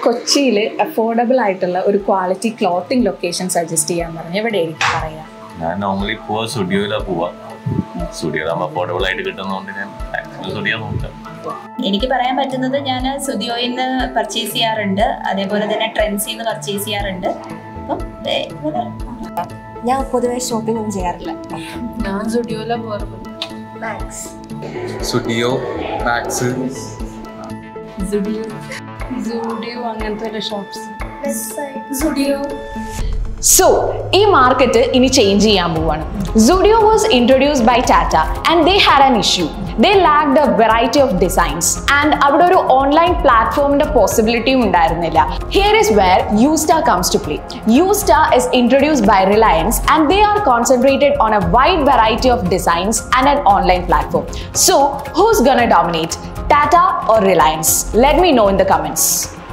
കൊച്ചിയിൽ അഫോർഡബിൾ ആയിട്ടുള്ള ഒരു ക്വാളിറ്റി ക്ലോത്തിങ് ലൊക്കേഷൻ സജസ്റ്റ് ചെയ്യാൻ പറഞ്ഞു എവിടെയായിരിക്കും പറയാ ഞാൻ നോർമലി പോവാ സ്റ്റുഡിയോയിലാണ് പോവാ സ്റ്റുഡിയോയിലാകുമ്പോൾ അഫോർഡബിൾ ആയിട്ട് കിട്ടുന്നതുകൊണ്ട് ഞാൻ മാക്സിമം സ്റ്റുഡിയോ നോക്കാം എനിക്ക് പറയാൻ പറ്റുന്നത് ഞാൻ സുദിയോയിൽ നിന്ന് പർച്ചേസ് ചെയ്യാറുണ്ട് അതേപോലെ തന്നെ ട്രെൻഡ്സിൽ നിന്ന് പർച്ചേസ് ചെയ്യാറുണ്ട് അപ്പം ദേ ഇങ്ങനെ ഞാൻ പൊതുവെ ഷോപ്പിംഗ് ഒന്നും ചെയ്യാറില്ല ഞാൻ സ്റ്റുഡിയോയിലാണ് പോകാറ് Max studio Max studio studio അങ്ങനത്തെ ഒരു ഷോപ്സ് സോ ഈ മാർക്കറ്റ് ഇനി ചേഞ്ച് ചെയ്യാൻ പോവാണ് Zudio was introduced by Tata and they had an issue they lacked a variety of designs and അവിടെ ഒരു ഓൺലൈൻ പ്ലാറ്റ്ഫോമിന്റെ പോസിബിലിറ്റിയും ഉണ്ടായിരുന്നില്ല here is where Yousta comes to play Yousta is introduced by Reliance and they are concentrated on a wide variety of designs and an online platform. So, who's gonna dominate? Tata or Reliance? Let me know in the comments.